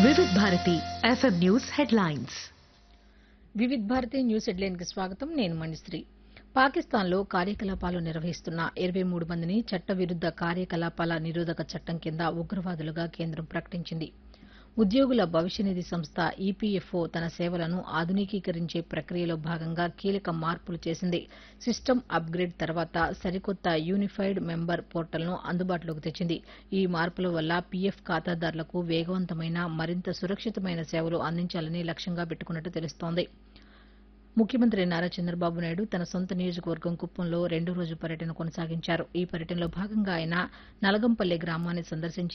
వివిధ Bharati FM news headlines Vividh Bharati news headline కి స్వాగతం నేను మణిశ్రీ పాకిస్తాన్లో కార్యకలాపాలు నిర్వహిస్తున్న ఇరవై మూడు మందిని చట్టవిరుద్ద కార్యకలాపాల నిరోధక చట్టం కింద ఉగ్రవాదులుగా కేంద్రం ప్రకటించింది ఉద్యోగుల భవిష్య నిధి సంస్థ ఈపీఎఫ్ఓ తన సేవలను ఆధునికీకరించే ప్రక్రియలో భాగంగా కీలక మార్పులు చేసింది సిస్టమ్ అప్గ్రేడ్ తర్వాత సరికొత్త యూనిఫైడ్ మెంబర్ పోర్టల్ను అందుబాటులోకి తెచ్చింది ఈ మార్పుల వల్ల పీఎఫ్ ఖాతాదారులకు వేగవంతమైన మరింత సురక్షితమైన సేవలు అందించాలని లక్ష్యంగా పెట్టుకున్నట్టు తెలుస్తోంది ముఖ్యమంత్రి నారా చంద్రబాబు నాయుడు తన సొంత నియోజకవర్గం కుప్పంలో రెండో రోజు పర్యటన కొనసాగించారు ఈ పర్యటనలో భాగంగా ఆయన నలగంపల్లి గ్రామాన్ని సందర్శించి